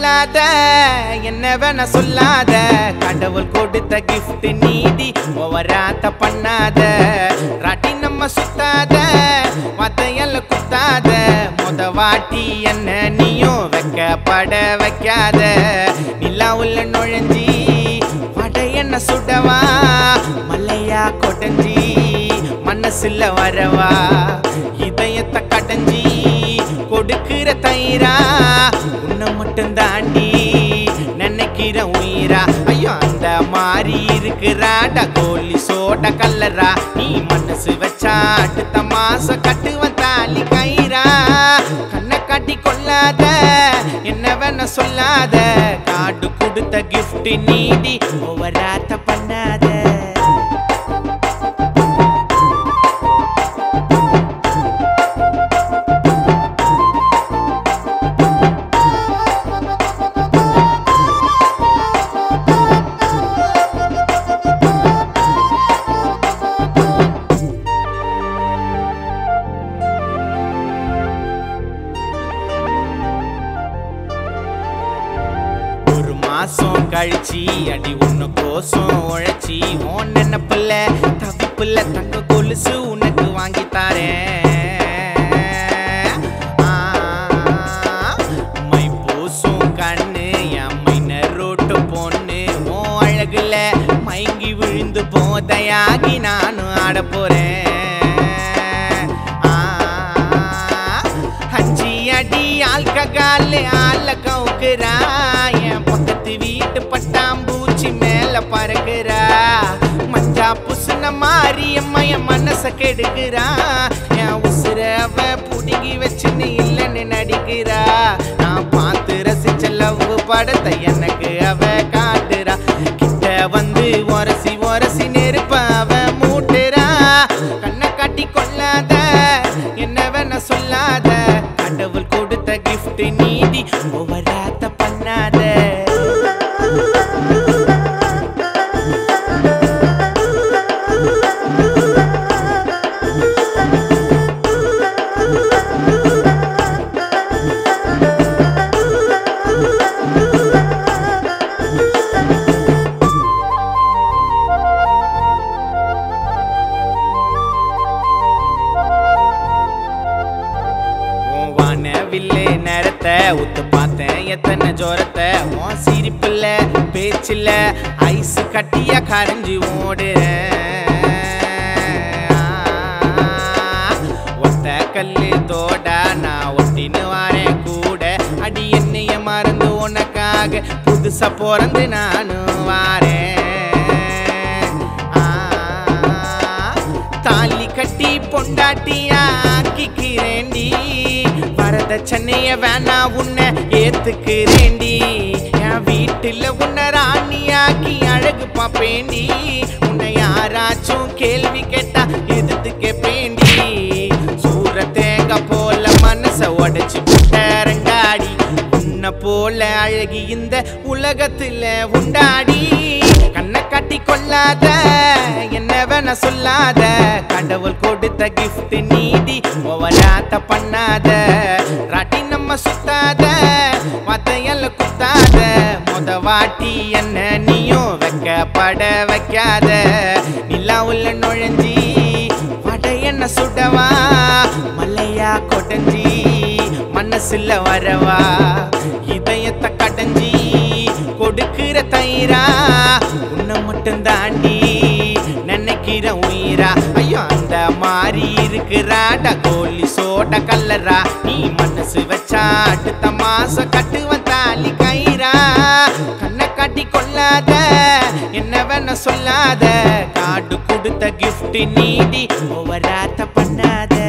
கொள்ளாத என்ன வேணா சொல்லாத கடவுள் கொடுத்த gift நீதி ஓவராத்த பண்ணாத ராட்டி நம்ம சுத்தாத மத்தையல்ல குத்தாத முத வாட்டி என்ன நீயும் வைக்கப்பட வைக்காத நிலா உள்ள நுழைஞ்சி வட என்ன சுடவா மலையா கொடைஞ்சி மனசுல வரவா இதயத்தை கடைஞ்சி கொடுக்கிற தயிரா உன்னை மட்டும் தாண்டி நினைக்கிற உயிரா ஐயோ அந்த மாதிரி இருக்கிறாடா கோலி சோட கல்லரா நீ மனசு வச்சா அடுத்த மாசம் கட்டுவன் தாலி கயிறா கண்ணை காட்டி கொள்ளாத என்ன வேணா சொல்லாத காடு கொடுத்த gift நீடி ஓவராத்த பண்ணாத ஒரு மாசம் கழிச்சு அடி ஒண்ணு கோசம் உழைச்சி ஓன் நினப்புல தவிப்புல தங்க கொலுசு உனக்கு வாங்கி தாரேன் ஆ, மை பூசும் கண்ணு என் மைனர் ரோட்டு பொண்ணு ஓ அழகுல மயங்கி விழுந்து போதையாகி நானும் ஆட போறேன் ஆ, அஞ்சி அடி ஆல்ககால் ஆள கவுக்குறா என் பக்கத்து வீட்டு பட்டாம்பூச்சி மேல பறக்குறா மஞ்சா புசுன மாறி அம்மா என் மனச கெடுக்கிறா என் உசுர அவ புடுங்கி வச்சுன்னு இல்லைன்னு நடிக்கிறா நான் பார்த்து ரசிச்ச லவ் படத்தை எனக்கு அவ காட்டுறா கிட்ட வந்து உரசி உரசி நெருப்ப அவ மூட்டுறா கண்ணை காட்டி கொள்ளாத என்ன வேணா சொல்லாத கடவுள் கொடுத்த gift நீதி ஓவராத்த பண்ணாத உன் வானவில்லே நேரத்தை உத்து பார்த்தேன் எத்தனை ஜோரத்தை உன் சிரிப்புல பேச்சுல ஐஸ் கட்டியா கரைஞ்சி ஓடுறேன் ஒத்த கல்லு தோடா நான் ஒட்டின்னு வரேன் கூட அடி என்னைய மறந்து உனக்காக புதுசா பிறந்து நானும் வாரேன் ஆ, தாலி கட்டி பொண்டாட்டியா ஆக்கிக்கிறேன்டி வரத சென்னைய வேணா உன்னை ஏத்துக்கிறேன்டி என் வீட்டுல உன்னை ராணியாக்கி அழகு பாப்பேண்டி உன்னை யாராச்சும் கேள்வி கேட்டா எதிர்த்து கேப்பேண்டி சூற தேங்காய் போல மனச உடைச்சு புட்டரங்காடி உன்னை போல அழகி இந்த உலகத்துல உண்டாடி கண்ணை காட்டி கொள்ளாத என்ன வேணா சொல்லாத கடவுள் கொடுத்த gift நீதி ஓவராத்த பண்ணாத ராட்டி நம்ம சுத்தாத மத்தையல்ல குத்தாத முத வாட்டி என்ன நீயும் வைக்கப்பட வைக்காத நிலா உள்ள நுழைஞ்சி வட என்ன சுடவா மலையா கொடைஞ்சி மனசுல வரவா இதயத்தை கடைஞ்சி கொடுக்கிற தயிரா உன்னை மட்டும் தாண்டி நினைக்கிற உயிரா ஐயோ அந்த மாதிரி இருக்கிறாடா கோலி சோட கல்லரா நீ மனசு வச்சா அடுத்த மாசம் கட்டுவன் தாலி கயிறா கண்ணை காட்டி கொள்ளாத என்ன வேணா சொல்லாத காடு கொடுத்த gift நீடி ஓவராத்த பண்ணாத